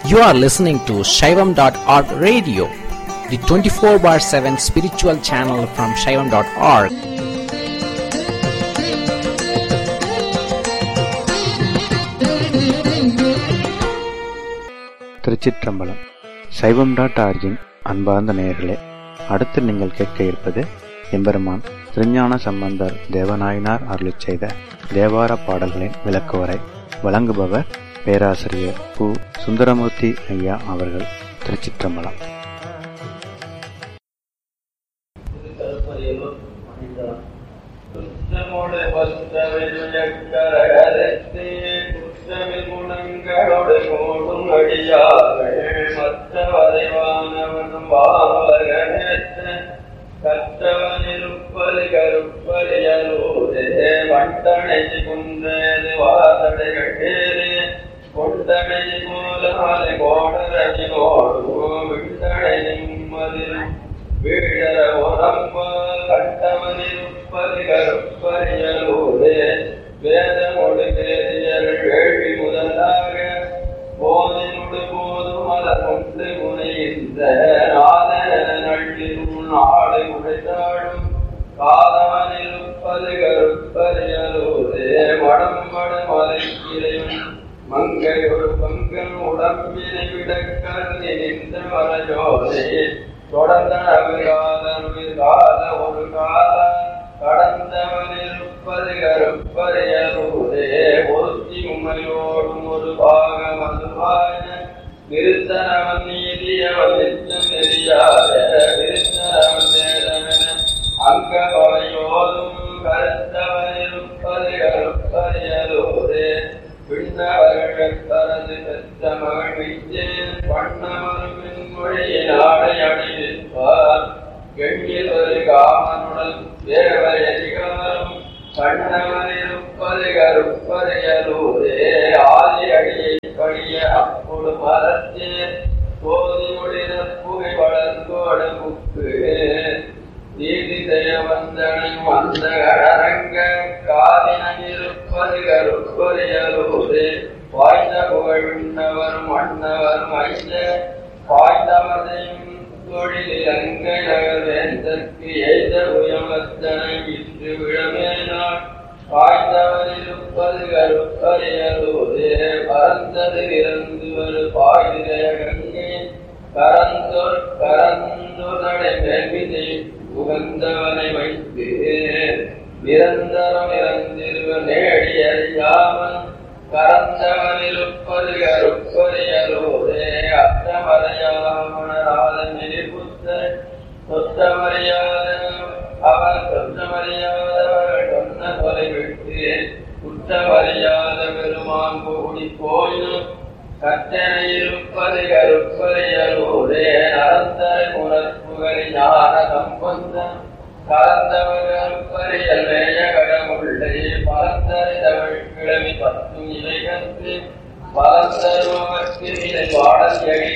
You are listening to Shaivam.org radio, the 24 bar 7 spiritual channel from Shaivam.org. திருச்சிற்றம்பலம் சைவம் dot origin அன்பார்ந்த நேயர்களே அடுத்து நீங்கள் கேட்க இருப்பது எம்பெருமான் திருஞான சம்பந்தர் தேவநாயனார் அருளிச் செய்த தேவார பாடல்களின் விளக்குவரை வழங்குபவர் பேராசிரியர் பு சுந்தரமூர்த்தி ஐயா அவர்கள் திருச்சிற்றம்பலம் குற்றமோடு பத்தவிழுக்கரகரத்தே குற்றமில் குணங்களோடு கூடும் அடியார்கள் மற்ற வரைவானவனும் வாமலகனேற்ற கற்றவனிருப்பது கருப்பறியலூரே வண்டனை குன்றேது வாசடைகளேரே கொண்டனை மூலமாலை கோடரடி கோடு விண்டனை நிம்மதிரும் வீழர உரம்ப கண்டவனிருப்பது கருப்பறியலூரே வேதமொடு வேதியர் வேள்வி முதலாக போதினொடு போதும் மலர் கொண்டு முனைகின்ற நாதன நள்ளிரும் நாடு உடைத்தாடும் காதவனிருப்பது கருப்பறியலூரே மடம் மடம் மலைக்கிளையும் மங்கையொரு பங்கன் உடம்பினை விட கருதி நின்ற மரஜோதே தொடர்ந்தனவிராதனு கால ஒரு கால கடந்தவனிருப்பது கருப்பறியலூரே ஒருத்தி உண்மையோடும் ஒரு பாகம் அதுவாய நிறுத்தனவன் நீதியவன் நித்தம் நெறியாத நிறுத்தனவன் வேதமென அங்கவனையோதும் கருத்தவனிருப்பது கருப்பறியலூரே பின்னவர்களது பெற்ற மகள் விஜயன் பண்ணமருவின் மொழியின் ஆடை அணிவிப்பார் எண்ணில் ஒரு காமனுடன் தேவரை அதிகாரம் கண்ணவனிருப்பது கருப்பறையலூரே ஆதி அடியை படிய அப்பொழு மரத்தே போதியுடைய புகை வளர்ந்தோட புக்கு நீதி செய்ய வந்தனும் அந்த கடரங்க காதினிருப்பது கருப்பறியலூரே வாய்ந்த புகழ் விண்ணவரும் மன்னவரும் ஐந்த வாய்ந்தவதையும் தொழிலில் அங்கை நகர்வேந்தற்கு எய்த உயமத்தனை இன்று விழமேனாள் பாய்ந்தவரிருப்பது கருப்பறியலூரே பறந்தது இறந்து வரு பாய்திரைய கங்கை கரந்தோர் கரந்தோரை மேல்விதை உகந்தவனை வைத்து நிரந்தரம் இறந்திருவ நேடி அறியாமல் கரந்தவனிருப்பது கருப்பறியலூரே அற்றமறையாமணராத நிலைபுத்த சொத்தமறியாத அவர் சொத்தமறியாதவர் சொன்ன தொலை விட்டு குற்றமறியாத பெருமான் கூடி போயினும் கற்றனையிருப்பது கருப்பறியலூரே நரந்தர குணப்புகழி ஞான சம்பந்தம் கலந்தவர் பரியல் மேய கடவுள்ளே பலந்தரை தமிழ் கிழமை பத்தும் இலைகந்து பலந்தருவமற்கு இதை பாடல்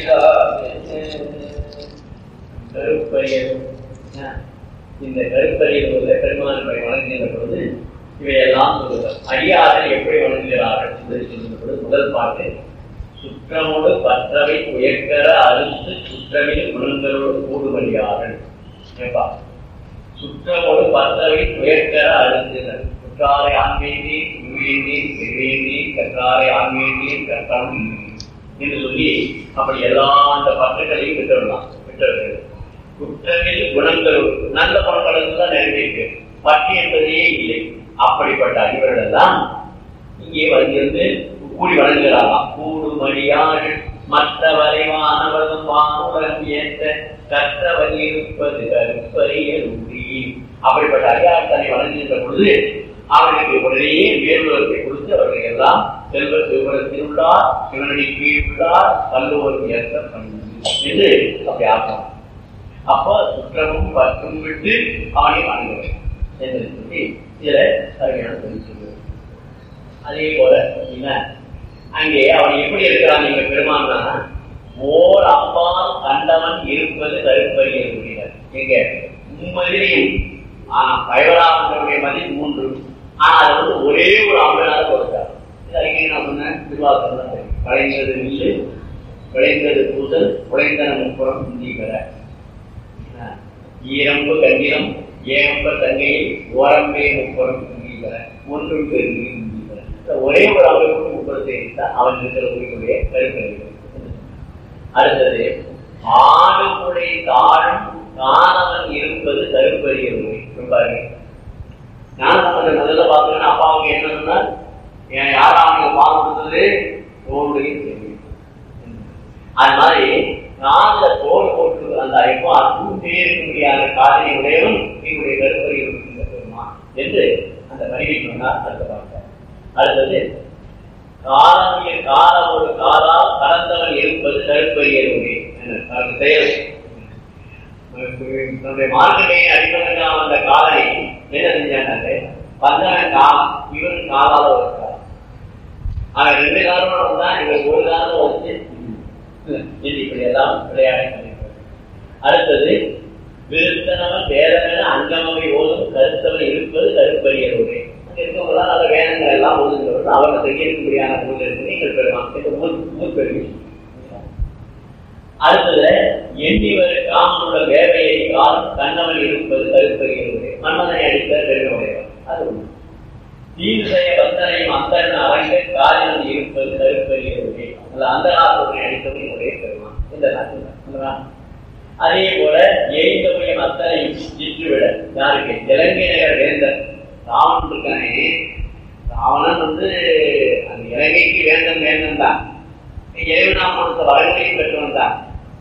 கருப்பரியல் இந்த கருப்பரியல் உள்ள பெருமானை வணங்குகின்ற பொழுது இவையெல்லாம் சொல்லுங்கள் அடியார்கள் எப்படி வணங்குகிறார்கள் என்பதை சொல்லுகின்ற பொழுது முதல் பாட்டு சுற்றமோடு பற்றவை உயர்கர அறுத்து சுற்றமில் குணங்களோடு கூடுமடியார்கள் ஏப்பா சுற்றமோடு பற்றவை உயர்கர அறுத்துனர் குற்றாரை ஆண்மேந்தி உயிரேந்தி எதிரேந்தி கற்றாரை ஆண்மேந்தி கற்றம் என்று சொல்லி அப்படி எல்லா அந்த பற்றுகளையும் விட்டுடலாம் விட்டுறது குற்றமில் குணங்களோடு நல்ல குணங்கள் தான் நிறைவேற்று பற்று என்பதே இல்லை அப்படிப்பட்ட அறிவர்கள் எல்லாம் இங்கே வந்திருந்து கூடி வழங்குகிறாராம் கூடுமடியார்கள் மற்ற வரைவானவர்களும் வானுடன் ஏற்ற கற்றவர் இருப்பது கருப்பறியல் உரி அப்படிப்பட்ட அறியார் தன்னை வழங்குகின்ற பொழுது அவர்களுக்கு உடனேயே வேறுவரத்தை கொடுத்து அவர்கள் எல்லாம் செல்வ சிவபுரத்தில் உள்ளார் சிவனடி கீழ் உள்ளார் கல்லூரி ஏற்ற என்று அப்படி ஆகும் அப்போ குற்றமும் பற்றும் விட்டு அவனை வணங்குவேன் என்று சொல்லி சில சரியான சொல்லி சொல்லுவேன் அதே போல அங்கே அவன் எப்படி இருக்கிறான் நீங்க பெருமானா ஓர் அப்பால் கண்டவன் இருப்பது கருப்பறிய முடியாது எங்க மும்மதிலையும் ஆனா பயவராமனுடைய மதி மூன்று ஆனா அது வந்து ஒரே ஒரு ஆம்பளாக கொடுத்தார் இது அறிக்கை நான் சொன்னேன் திருவாசகம் தான் கலைஞர் இல்லை விளைந்தது பூசல் உழைந்தன முப்புறம் இந்தி பெற ஈரம்பு கண்டிலம் ஏகம்ப தங்கையில் ஓரம்பே முப்புறம் இந்தி பெற ஒன்றும் பெருங்கி இந்தி பெற இந்த ஒரே ஒரு அமைப்பு முப்புறத்தை இருந்தால் அவன் இருக்கிற உரிமையுடைய கருத்து அடுத்தது ஆடுமுறை தாழும் காணவன் இருப்பது கருப்பறிய உரிமை பாருங்க ஞானசம்பந்தன் முதல்ல பார்த்தீங்கன்னா அப்பாவுக்கு என்ன சொன்னார் என் யாராவது பால் கொடுத்தது தோல்வியும் தெரியும் அது மாதிரி நான்ல தோல் போட்டு அந்த ஐப்போ அதுவும் பேருக்கு முடியாத காதலி உடையவன் என்னுடைய கருப்பறி இருக்கின்ற பெருமா என்று அந்த கருவி சொன்னார் அடுத்த பார்த்தார் அடுத்தது காலமில் காலம் ஒரு காலா கலந்தவன் இருப்பது கருப்பறிய உரை அதற்கு செயல் நம்முடைய மார்க்கெட்டை அடிப்பதற்காக வந்த காலனை என்ன செஞ்சாங்க பந்தவன் காலம் இவன் காலால ஒரு காலம் ஆனா ரெண்டு காரணம் தான் இவர் ஒரு காலம் வச்சு இது இப்படி எல்லாம் விளையாடி அடுத்தது விருத்தனவன் வேதமென அங்கமவை ஓதும் கருத்தவன் இருப்பது கருப்பறியருடைய அங்க இருக்கவங்களாம் அந்த வேதங்கள் எல்லாம் ஓதுகிறவர்கள் அவர்கள் செய்யக்கூடியான பொருள் இருக்கு நீங்கள் பெறுவாங்க இந்த மூல் மூல் பெருமை அடுத்தது எண்ணிவர் காமனுள்ள வேலையை காலம் கண்ணவன் இருப்பது கருப்பறியருடைய மன்மதனை அடித்த பெருமையுடையவர் அது ஒன்று தீவு செய்ய பந்தனையும் அந்தரன் அரங்க காரியம் இருப்பது கருப்பறியருடைய அந்த அந்தராசனை அடித்தவன் உடைய பெருமான் இந்த நாட்டு அதே போல எய்தவையும் அத்தனையும் இற்றுவிட யாருக்கு இலங்கை நகர் வேந்தன் ராவணன் இருக்கானே ராவணன் வந்து அந்த இலங்கைக்கு வேந்தன் வேந்தன் தான் இறைவனாம் கொடுத்த வரங்களையும் பெற்றவன் தான்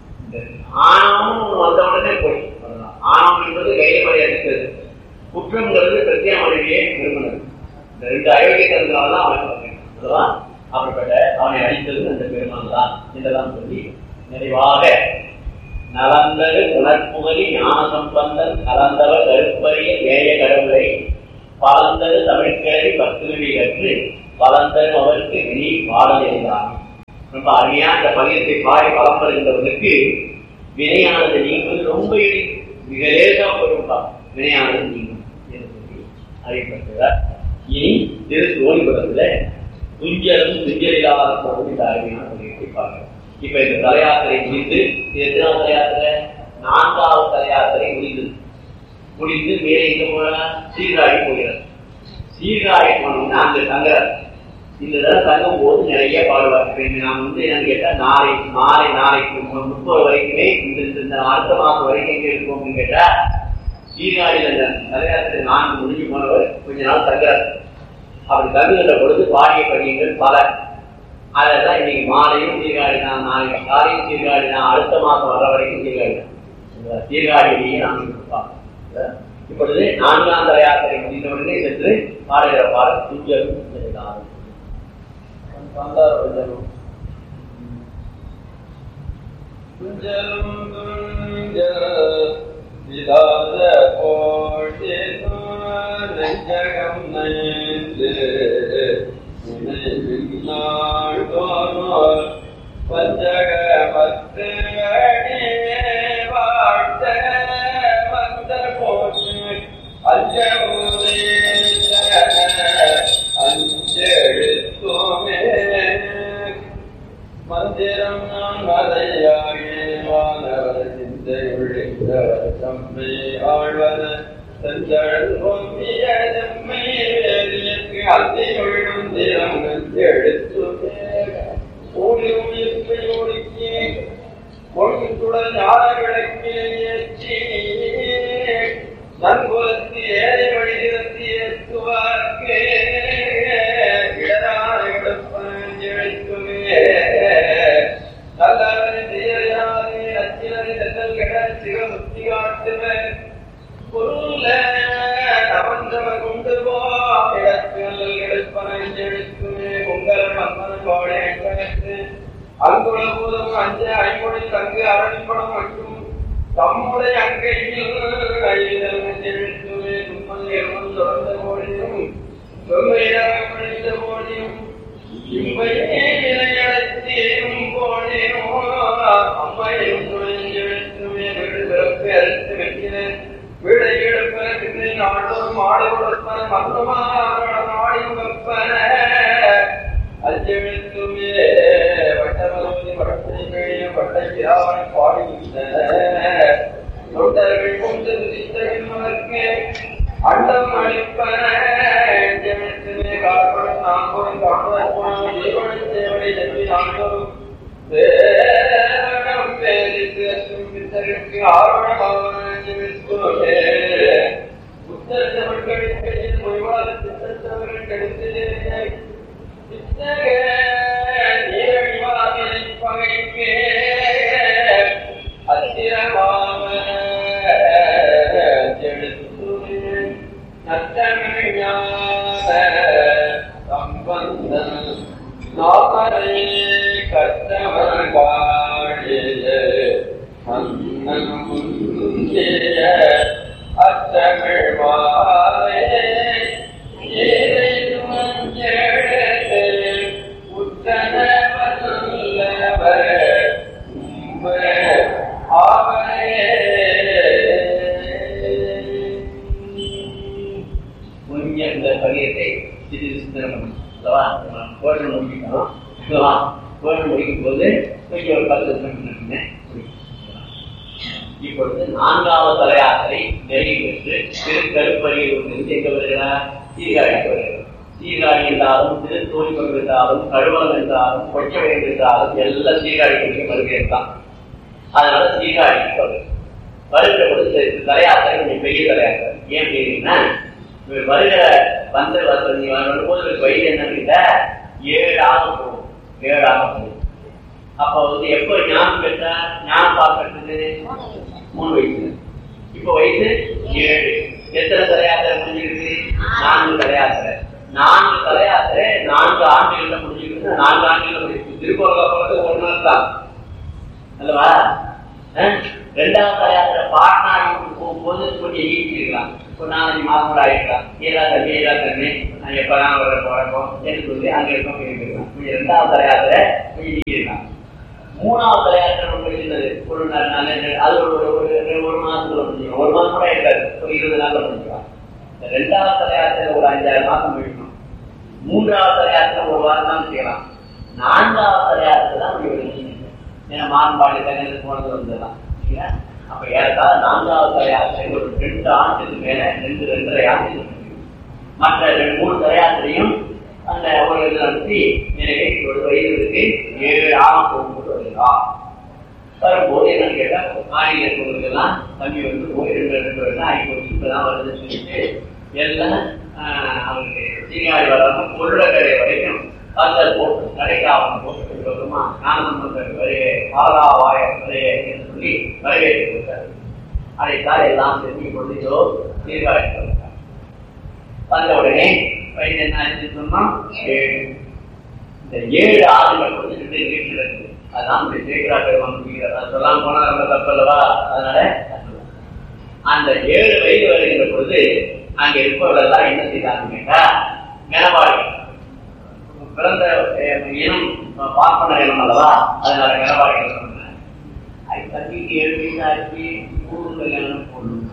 ஆணவம் வந்த உடனே போய் ஆணவம் என்பது கையமறை அடித்தது குற்றம்ங்கிறது பிரத்யாமொழியே விரும்பினது இந்த ரெண்டு அயோக்கியத்தினால தான் அவன் அல்லவா அப்படிப்பட்ட அவனை அடித்தது அந்த பெருமான் தான் என்றெல்லாம் சொல்லி நிறைவாக நலந்தது உணர்ப்புகலி ஞான சம்பந்தன் கலந்தவர் கருப்பறிய ஏய கடவுளை பலந்தது தமிழ்கேள்வி பத்துவி கற்று பலந்தரும் அவருக்கு இனி பாடல் எழுதாம் ரொம்ப அருமையா இந்த பதியத்தை பாடி பலம் பெறுகின்றவர்களுக்கு வினையானது நீங்குவது ரொம்ப எளி மிக லேசா பொருள்பா வினையானது நீங்கும் என்று சொல்லி அறியப்பட்டதார் இனி திரு சோழிபுரத்துல துஞ்சலும் துஞ்சலில்லாத பொருள் இந்த அருமையான பதியத்தை பார்க்கிறோம் இப்ப இந்த தலையாத்திரை முடிந்து இது எத்தனாவது தலையாத்திரை நான்காவது தலையாத்திரை முடிந்தது முடிந்து மேலே எங்க போற சீர்காழி போகிறார் சீர்காழி போனோம்னா அங்க தங்குறார் இந்த தடவை தங்கும் போது நிறைய பாடுவார் நான் வந்து என்னன்னு கேட்டா நாளை மாலை நாளைக்கு முப்பது வரைக்குமே இந்த இந்த அடுத்த மாசம் வரைக்கும் எங்க இருக்கும் அப்படின்னு கேட்டா சீர்காழியில் அந்த தலையாத்திரை நான்கு முடிஞ்சு போனவர் கொஞ்ச நாள் தங்குறார் அப்படி தங்குகின்ற பொழுது பாடிய பதியங்கள் பல அதெல்லாம் இன்னைக்கு மாலையும் சீர்காழி தான் நாளைக்கு காலையும் சீர்காழி தான் அடுத்த மாதம் வர வரைக்கும் சீர்காழி தான் சீர்காழியிலேயே நாம் இருப்பாங்க இப்பொழுது நான்காம் தலையாத்திரை முடிந்தவுடனே சென்று பாடுகிற பாடல் துஞ்சலும் செய்தார் துஞ்சலும் துஞ்சல் விதாத கோஷேனு நெஞ்சகம் நயந்து நினைவில்லாண்டோனோர் பஞ்சக பத்து வாழ்த்த வந்த போட்டு அஞ்சமுதே அஞ்செழுத்தோமே மந்திரம் நான் மதையாகி வானவர் சிந்தை ஒழிந்தவர் தம்மை ஆழ்வன செஞ்சழல் பொங்கிய செம்மை வேதியற்கு அத்தி ஒழிடும் திறம் எழுத்துமே ஓடி உயிர்ப்பை ஒடுக்கி ஒழுங்குடன் ஞான விளக்கே ஏற்றி நன்புலத்து ஏழை வழிதிறத்தி ஏற்றுவார்க்கே இடரான விடப்பன் எழுத்துமே நல்லவரின் செயலாதே அச்சிலரை செல்லல் கெட சிவமுக்தி காட்டுவர் பொருள தவந்தவ கொண்டு போ இடத்தில் எடுப்பனை எழுத்துமே உங்கள் மன்னன் கோடை அங்குள பூதம் அஞ்ச ஐம்பொழி தங்கு அரணிப்படம் மற்றும் தம்முடைய அங்கையில் எழுத்துமே தும்மல் எவன் தொடர்ந்த போடியும் தொங்கையாக படித்த போடியும் இம்மையே நிலையடத்தேனும் போனேனோ அம்மையும் எழுத்துமே வீடு பிறப்பு அறுத்து வைக்கிறேன் வீடை எடுப்பதற்கு நாடோறும் ஆடு கொடுப்பன மந்தமாக நாடி வைப்பன அஞ்செழுத்துமே வட்டமலோதி பட்டையாய் பாடுகின்றனர் தொண்டர்கள் கொண்டு விதித்தவர்க்கு அண்டம் அளிப்பன ஜெகத்திலே காப்படும் நாம்பும் காப்படும் ஜீவனை தேவனை செல்வி நாங்களும் வேரணம் பேரித்து அசும் பித்தருக்கு ஆர்வணமான ஜெமிஸ்கோலே புத்தகத்தவர்களின் கையில் மொழிவாத பித்தத்தவர்கள் கெடுத்து பித்தக நீரழிவாதினை பகைக்கே அத்திரமாக செலுத்து நத்தமிழாத சம்பந்தம் நாமரை கத்தவர் காழிய மன்னன் முந்திய அத்தமிழ் மாலே ஏழை மஞ்சள் உத்தன வல்லவர் கொஞ்சம் இந்த பகிரத்தை சிறிது சித்திரம் அல்லவா கோஷம் முடிக்கணும் அல்லவா கோஷம் முடிக்கும் போது கொஞ்சம் ஒரு பத்து நிமிஷம் இப்பொழுது நான்காவது தலையாத்திரை நிறைவு பெற்று திருக்கருப்பறியிலிருந்து எங்க வருகிறார் சீர்காழிக்கு வருகிறார் சீர்காழி என்றாலும் திருத்தோழிபம் என்றாலும் கழுவலம் என்றாலும் கொச்சவயம் என்றாலும் எல்லாம் சீர்காழிக்கு வருகிறது தான் அதனால சீர்காழிக்கு வருகிறது வருகிற பொழுது தலையாத்திரை கொஞ்சம் பெரிய தலையாத்திரை ஏன் பெரியன்னா இவர் வருகிற வந்து வந்து நீ வரும்போது இவருக்கு வயது என்னன்னு கேட்டா ஏழாக போகும் ஏழாக போகும் அப்போ வந்து எப்போ ஞானம் பெற்றா ஞானம் பார்க்கறது மூணு வயசு இப்போ வயசு ஏழு எத்தனை தலையாத்திரை முடிஞ்சிருக்கு நான்கு தலையாத்திரை நான்கு தலையாத்திரை நான்கு ஆண்டுகள்ல முடிஞ்சிருக்கு நான்கு ஆண்டுகள்ல முடிஞ்சிருக்கு திருக்கோள போறது ஒரு நாள் தான் அல்லவா அஹ்? ரெண்டாவது தலையாத்திரை பாட்னாவுக்கு போகும்போது கொஞ்சம் ஈட்டிருக்கலாம் ஒரு நாலஞ்சு மாதம் கூட ஆயிருக்கலாம் ஏதா தண்ணி ஏதா தண்ணி நான் எப்பதான் வர போறப்போம் என்று சொல்லி அங்க இருக்கோம் போயிருக்கலாம் கொஞ்சம் ரெண்டாவது தலையாத்திரை கொஞ்சம் ஈட்டிருக்கலாம் மூணாவது தலையாத்திரை ரொம்ப சின்னது ஒரு நாள் நாள் அது ஒரு ஒரு ஒரு ஒரு- ஒரு மாசத்துல முடிஞ்சிடும் ஒரு மாதம் கூட இருக்காது ஒரு இருபது நாள்ல முடிஞ்சிக்கலாம் இந்த ரெண்டாவது தலையாத்திரை ஒரு அஞ்சாறு மாசம் முடிக்கணும் மூன்றாவது தலையாத்திரை ஒரு வாரம் தான் செய்யலாம் நான்காவது தலையாத்திரை தான் முடிவு ஏன்னா மாண்பாடு தங்களுக்கு போனது வந்ததெல்லாம் சரிங்களா? அப்ப ஏறத்தாழ நான்காவது தலையாத்திரை ஒரு ரெண்டு ஆண்டுக்கு மேல ரெண்டு ரெண்டரை ஆண்டு மற்ற ரெண்டு மூணு தலையாத்திரையும் அந்த ஒரு இது நடத்தி எனவே ஒரு வயதுக்கு ஏழு ஆம் போகும்போது வருகிறார் வரும்போது என்னன்னு கேட்டா மாநில இருக்கவங்களுக்கெல்லாம் தம்பி வந்து போய் ரெண்டு ரெண்டு வருடம் ஆகி போச்சு இப்பதான் வருதுன்னு சொல்லிட்டு எல்லாம் ஆஹ், அவங்களுக்கு சீனியாரி வராம கொள்ளக்கரை வரைக்கும் கல்லர் போட்டு கடைக்காவன் போட்டு விதமா ஞானசம்பந்தர் வருகை பாலாவாய வருகை என்று சொல்லி வரவேற்று கொடுத்தார் அதைத்தான் எல்லாம் செஞ்சு கொண்டு சீர்காழி வந்தார் வந்த உடனே வயது என்ன ஆச்சுன்னு சொன்னா ஏழு இந்த ஏழு ஆண்டுகள் வந்து ரெண்டு வீட்டில் இருக்கு அதான் இந்த ஜெயகிரா பெருமான் முடிகிறார் அது சொல்லாம போனா ரொம்ப தப்பல்லவா அதனால அது சொல்றேன். அந்த ஏழு வயது வருகின்ற பொழுது அங்க இருப்பவர்கள் என்ன செய்தாங்க கேட்டா கனவாடி பிறந்த அஹ், இனம் பார்ப்பன இனம் அல்லவா அதனால கனவாடி சொன்னாங்க அது தம்பிக்கு ஏழு வயசு ஆச்சு பூர்வ கல்யாணம் போடணும்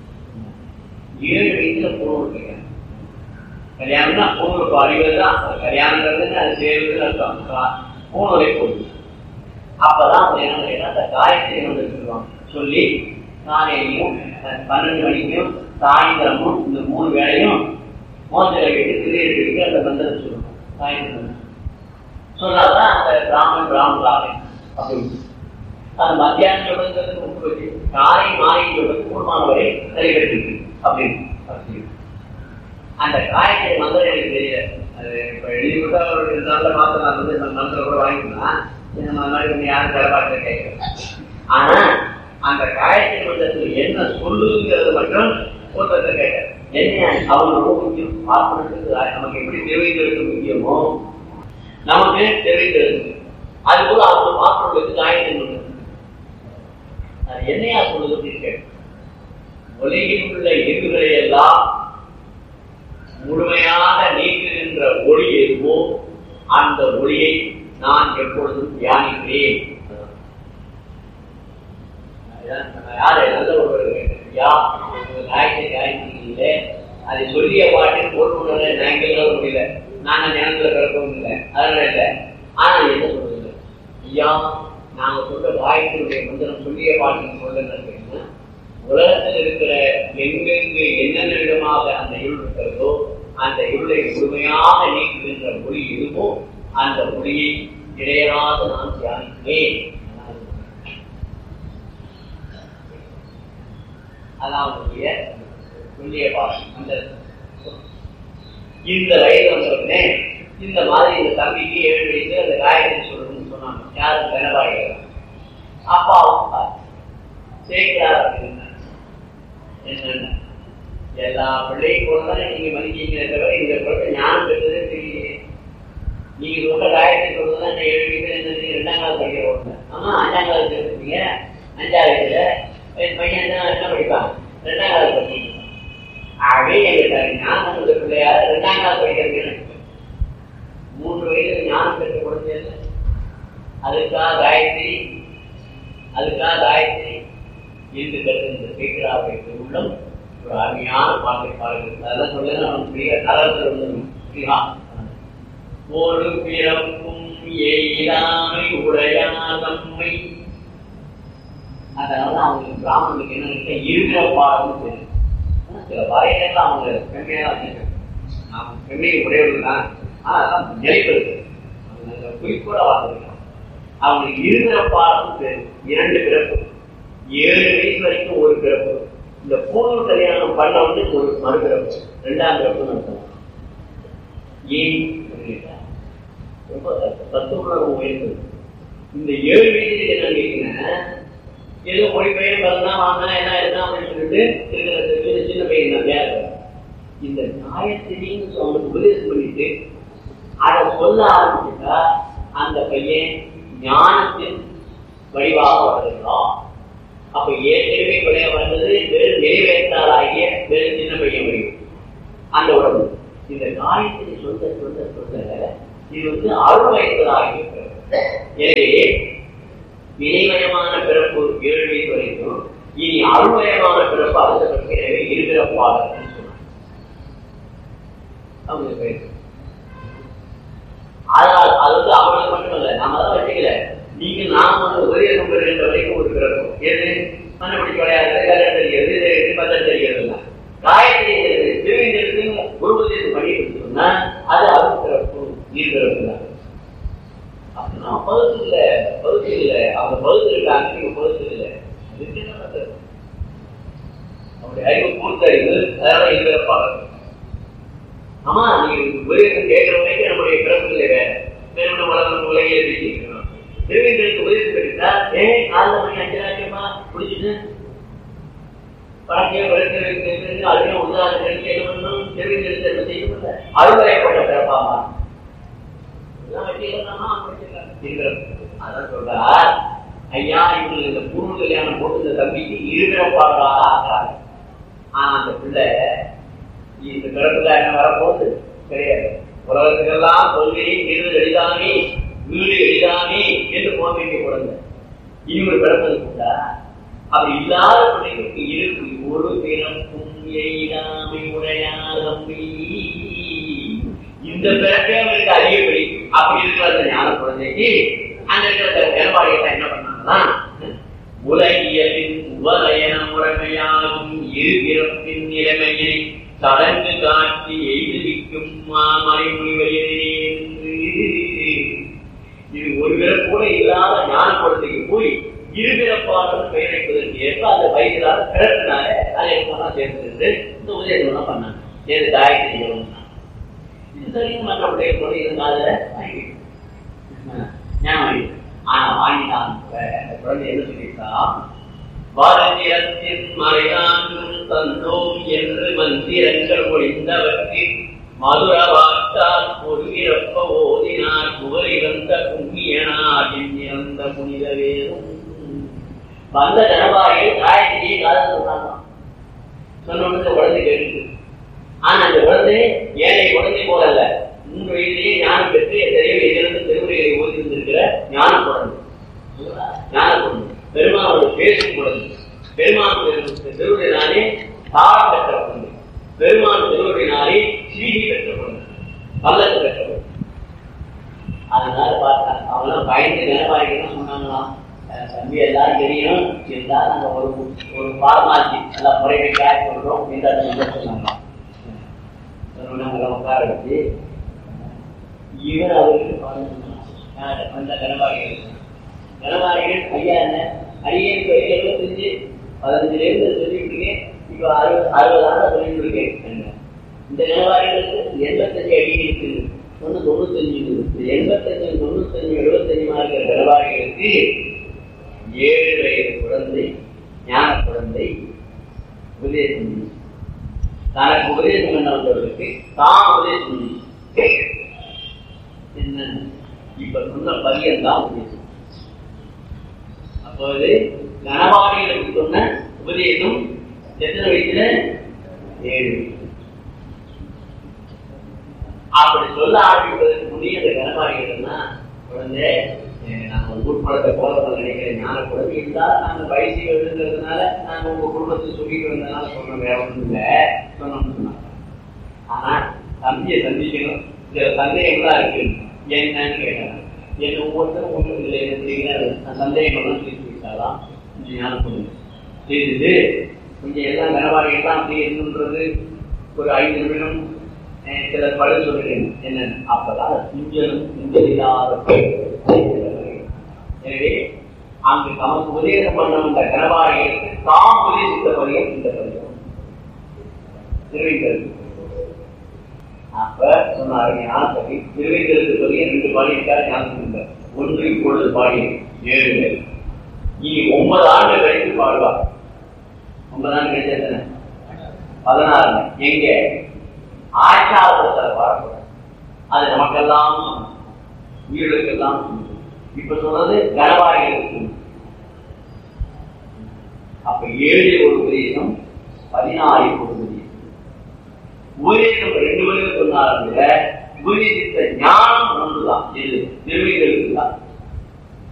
ஏழு வயசுல பூர்வ கல்யாணம் கல்யாணம்னா பூர்வ அறிவது தான் கல்யாணங்கிறது அது சேர்வுன்னு அர்த்தம் பூணுரை போடுது அப்பதான் அவங்க என்ன செய்யணும் அந்த காயத்ரி வந்து சொல்லுவாங்க சொல்லி காலையிலையும் அஹ், பன்னெண்டு மணிக்கும் சாயந்தரமும் இந்த மூணு வேளையும் மோசலை விட்டு திரையிட்டு அந்த மந்திரம் சொல்லணும் காயத்ரி மந்திரம். சொன்னாதான் அந்த பிராமணன் பிராமணாவே அப்படின்னு அது மத்தியானம் சொல்றதுக்கு முன்பு வச்சு காலை மாலை சொல்றது கூடுமான வரை நிறைவேற்றிருக்கு அப்படின்னு அப்படின்னு. அந்த காயத்ரி மந்திரம் எனக்கு தெரியல அது இப்ப எழுதி கொடுத்தா ஒரு ரெண்டு நாள்ல மாத்திரம் நான் வந்து இந்த மந்திரம் கூட வாங்கிக்கலாம் இந்த மாதிரி கொஞ்சம் யாரும் தலைப்பாட்டு கேட்கல ஆனா அந்த காயத்ரி மந்திரத்தில் என்ன சொல்லுங்கிறது மட்டும் ஒருத்தர் கேட்க என்ன அவங்க ரொம்ப முக்கியம் பார்ப்பனத்துக்கு நமக்கு எப்படி தெரிவிக்கிறது முக்கியமோ நமக்கு தெரிவிக்கிறது அது போல அவங்க பார்ப்பனத்துக்கு காயத்ரி மந்திரம் அது என்னையா சொல்லுது அப்படின்னு கேட்டேன். உலகில் உள்ள இருவுகளை எல்லாம் முழுமையாக நீக்குகின்ற ஒளி எதுவோ அந்த ஒளியை நான் எப்பொழுதும் தியானிக்கிறேன் யாரு நல்ல ஒரு யா நாயத்தை தியானிக்கிறீங்களே அதை சொல்லிய பாட்டில் போட்டு நாங்கள் முடியல நாங்க ஞானத்துல பிறக்கவும் இல்லை அதனால இல்லை ஆனா என்ன சொல்றது ஐயா நாங்க சொல்ற காயத்தினுடைய மந்திரம் சொல்லிய பாட்டின் சொல்லுங்க உலகத்தில் இருக்கிற எங்கெங்கு என்னென்ன விதமாக அந்த இருள் இருக்கிறதோ அந்த இருளை முழுமையாக நீக்குகின்ற மொழி எதுவோ அந்த மொழியை இடையராத நான் தியானிக்கிறேன் அதான் அவனுடைய சொல்லிய பாட்டி அந்த இந்த வயது வந்தவுடனே இந்த மாதிரி இந்த தம்பிக்கு ஏழு வயசு அந்த காயத்ரி சொல்லணும்னு சொன்னாங்க யாரும் பெணவாடிகள் அப்பாவும் சேர்க்கிறார் அப்படின்னா என்னென்ன எல்லா பிள்ளையும் போலதானே நீங்க மதிக்கீங்களே தவிர இந்த குழந்தை ஞானம் பெற்றதே தெரியலையே நீங்க ரொம்ப காயத்ரி சொல்றதுதான் இந்த ஏழு வயசு என்ன நீங்க ரெண்டாம் கிளாஸ் படிக்கிற ஒண்ணு ஆமா அஞ்சாம் கிளாஸ் எடுத்துட்டீங்க அஞ்சாவது என் பையன் என்ன என்ன படிப்பான் ரெண்டாம் கிளாஸ் படிக்கீங்க ஆகவே எங்க ஞானம் உள்ள பிள்ளையார் ரெண்டாம் கிளாஸ் படிக்கிறது மூன்று வயதில் ஞானம் பெற்ற குழந்தை இல்லை அதுக்காக காயத்ரி அதுக்காக காயத்ரி என்று கற்று இந்த சீக்கிராவை உள்ளம் ஒரு அருமையான பாட்டை பாடுகிறது அதெல்லாம் சொல்ல அவன் பெரிய தரத்தில் வந்து ஒரு பிறப்பும் எய்தாமை உடையாதம்மை அதனால அவங்களுக்கு பிராமணனுக்கு என்ன நினைச்சா இருக்கிற பாடம்னு தெரியும் சில வரையெல்லாம் அவங்க பெண்மையா வச்சிருக்காங்க நாம் பெண்மையை உடையவர்கள் தான் ஆனா அதான் நிலைப்பது குறிப்போட வாழ்ந்துருக்காங்க அவங்களுக்கு இருக்கிற பாடம் தெரியும் இரண்டு பிறப்பு ஏழு வயசு வரைக்கும் ஒரு பிறப்பு இந்த பூர்வ கல்யாணம் பண்ண வந்து ஒரு மறுபிறப்பு ரெண்டாம் பிறப்பு நடத்தணும் ஏன் ரொம்ப தத்துவ உணர்வு உயர்ந்தது இந்த ஏழு வயசுக்கு என்ன கேட்டீங்கன்னா ஏதோ மொழி பையன் பிறந்தா வாங்கினா என்ன இருந்தா அப்படின்னு சொல்லிட்டு இருக்கிற சின்ன பையன் தான் வேற இந்த நியாயத்திலையும் அவனுக்கு உபதேசம் பண்ணிட்டு அதை சொல்ல ஆரம்பிச்சுட்டா அந்த பையன் ஞானத்தின் வடிவாக வளர்கிறான் அப்ப ஏற்கனவே விளைய வந்தது வெறும் நிறைவேற்றாராகிய வெறும் சின்ன பையன் வடிவு அந்த உடம்பு இந்த காயத்தினை சொல்ல சொல்ல சொல்ல இது வந்து அருள்மயத்ததாகிய எனவே வினைமயமான பிறப்பு ஏழு வயது வரைக்கும் இனி அருள்மயமான பிறப்பு அடுத்த எனவே இருபிறப்பாளர் அவங்க பேர் அதனால் அது வந்து அவங்களுக்கு மட்டும் இல்ல நாம தான் வச்சுக்கல நீங்க நாம வந்து உபதேசம் பெறுகின்ற வரைக்கும் ஒரு பிறப்பு எது மண்ணப்படி விளையாடுறது கல்யாணம் தெரிகிறது பத்திரம் தெரிகிறது காயத்ரி திருவிந்திரத்து குரு உபதேசம் பண்ணிட்டு சொன்னா அது அருள் பிறப்பு நீர் பிறப்பு தான் அப்படின்னா பகுதி இல்ல பகுதி இல்ல அவங்க பகுதி இருக்காங்க நீங்க பகுதி இல்ல அதுக்கு என்ன பண்றது அவருடைய அறிவு பூர்த்த அறிவு அதனால இருப்பாளர் ஆமா நீங்க உபதேசம் கேட்கிற வரைக்கும் நம்முடைய பிறப்பில்லை வேற வேறு வளர்ந்து உலகையே பேசிக்கிறோம் திருவேந்தருக்கு உபதேசம் கேட்டா ஏ நாலு மணி அஞ்சு லட்சமா குடிச்சிட்டு பழக்கையை வளர்த்து அதுவே உதாரணம் என்ன பண்ணணும் திருவேந்தருக்கு என்ன செய்யணும் அறுவடைப்பட்ட பிறப்பாமா அதான் சொல்றார் ஐயா இவங்களுக்கு இந்த பூர்வ கல்யாணம் போட்டு இந்த தம்பிக்கு இருபிறப்பாளராக ஆகிறாங்க ஆனா அந்த பிள்ளை இந்த பிறப்புல என்ன வரப்போகுது கிடையாது உலகத்துக்கெல்லாம் கொள்கை வீடு எளிதானே வீடு எளிதானே என்று போக வேண்டிய குழந்தை இனி ஒரு பிறப்பது கூட அப்படி இல்லாத பிள்ளைகளுக்கு இருக்கு ஒரு பிறப்பும் எய்தாமை உடையாதம்பி இந்த பிறப்பே அவருக்கு அதிக பிடிக்கும் அப்படி இருக்கிற அந்த ஞான குழந்தைக்கு அந்த இருக்கிற வேறுபாடுகள் என்ன பண்ணாங்கன்னா உலகியலின் உபலயன முறைமையாகும் இரு பிறப்பின் நிலைமையை சடங்கு காட்டி எய்துவிக்கும் மாமலை இது ஒரு பிறப்பு கூட இல்லாத ஞான குழந்தைக்கு போய் இருபிறப்பாளர் பெயர் வைப்பதற்கு ஏற்ப அந்த வயதிலான பிறப்பினால அதை எப்பதான் சேர்ந்து இந்த உதயத்தெல்லாம் பண்ணாங்க ஏது காயத்ரி இது சரியும் மற்ற பிள்ளைகள் கூட இருந்தால ஞாபகம் ஆனா வாங்கிட்டான் அந்த குழந்தை என்ன சொல்லியிருக்கான் பாரதியத்தின் மறையாண்டும் தந்தோம் என்று மந்திரங்கள் ஒழிந்தவற்றில் மதுர வாட்டால் ஒரு இறப்ப ஓதினார் புகழ் இறந்த புண்ணியனார் இறந்த புனித வேறும் வந்த ஜனபாரியில் காயத்திரியை காதல் சொன்னாங்க சொன்ன குழந்தை கேட்டு ஆனா அந்த குழந்தை ஏழை குழந்தை போல அல்ல மூன்று வயதிலேயே ஞானம் பெற்று எத்தனையோ எதிர்த்து திருமுறைகளை ஓதிந்திருக்கிற ஞான குழந்தை ஞான குழந்தை பெருமானோட பேசும் குழந்தை பெருமான் திருவுடையினாலே தாரம் பெற்ற குழந்தை பெருமான் திருவுடையினாலே சீடி பெற்ற குழந்தை பல்லத்து பெற்ற குழந்தை அதனால பார்த்தாங்க அவங்களாம் பயந்து நிலவாரிக்கணும் சொன்னாங்களாம் அஹ் தம்பி எல்லாரும் தெரியும் இருந்தால் நாங்க ஒரு ஒரு ஃபார்மாலிட்டி எல்லாம் முறையை காய் சொல்றோம் இந்த சொன்னாங்களாம் சொன்னாங்க உட்கார வச்சு இவர் அவருக்கு பாடம் சொன்னார். யார்? அந்த கனவாரிகள் கனவாரிகள் ஐயா என்ன அடியேன் போய் எழுபத்தஞ்சு பதினஞ்சுல இருந்து சொல்லிட்டு இருக்கேன் இப்போ அறுபது அறுபது ஆண்டா சொல்லிட்டு இருக்கேன் என்ன? இந்த கனவாரிகளுக்கு எண்பத்தஞ்சு அடி இருக்கு ஒன்று தொண்ணூத்தஞ்சு இருக்குது. இந்த எண்பத்தஞ்சு தொண்ணூத்தஞ்சு எழுபத்தஞ்சுமா இருக்கிற கனவாரிகளுக்கு ஏழு வயது குழந்தை ஞான குழந்தை உபதேசம் பண்ணி. தனக்கு உபதேசம் பண்ண வந்தவர்களுக்கு தான் உபதேசம் பண்ணி. என்ன இப்ப சொன்ன பரியன் தான் உபதேசம் அப்போது கனவாடிகளுக்கு சொன்ன உபதேசம் எத்தனை வயசுல ஏழு வயசு. அப்படி சொல்ல ஆரம்பிப்பதற்கு முன்னே அந்த கனவாடிகள்னா குழந்தை அஹ் நாங்க ஒரு உட்படத்தை போல போல நினைக்கிறேன் ஞான குழந்தை இருந்தால் நாங்க வயசு எழுதுறதுனால நாங்க உங்க குடும்பத்துக்கு சொல்லிட்டு வந்ததுனால சொன்னோம் வேற ஒன்றும் இல்லை சொன்னோம்னு சொன்னாங்க ஆனா தம்பியை சந்திக்கணும் சில சந்தேகம்லாம் இருக்கு என்னன்னு கேட்டாங்க என்ன ஒவ்வொருத்தரும் ஒன்றும் இல்லை என்ன தெரியாது நான் சந்தேகம்லாம் தீர்த்து விட்டாலாம் கொஞ்சம் ஞானம் பண்ணுங்க தெரியுது கொஞ்சம் எல்லாம் நிலவாரி எல்லாம் அப்படி என்னன்றது ஒரு ஐந்து நிமிடம் அஹ், சில பதில் சொல்லுறேன் என்ன அப்பதான் துஞ்சலும் துஞ்சலில்லாத எனவே அங்கு தமக்கு உபதேசம் பண்ண அந்த கனவாரிகளுக்கு தாம் உபதேசித்த பதியம் இந்த பதியம் திருவிக்கிறது அப்ப சொன்னாரு ஞானப்பதி திருவைகளுக்கு சொல்லி ரெண்டு பாடியிருக்காரு ஞானத்தில் ஒன்று இப்பொழுது பாடி ஏழு பேர் இனி ஒன்பது ஆண்டு கழித்து பாடுவார் ஒன்பது ஆண்டு கழிச்சு எத்தனை பதினாறு எங்க ஆச்சாரத்தில் வரக்கூடாது அது நமக்கெல்லாம் உயிர்களுக்கெல்லாம் இப்ப சொல்றது கனவாரிகளுக்கு அப்ப ஏழு ஒரு உபதேசம் பதினாறு ஒரு உபதேசம் உபதேசம் ரெண்டு பேரும் சொன்னார்கள் உபதேசித்த ஞானம் ஒன்றுதான் இது நிர்வகிகளுக்கு தான்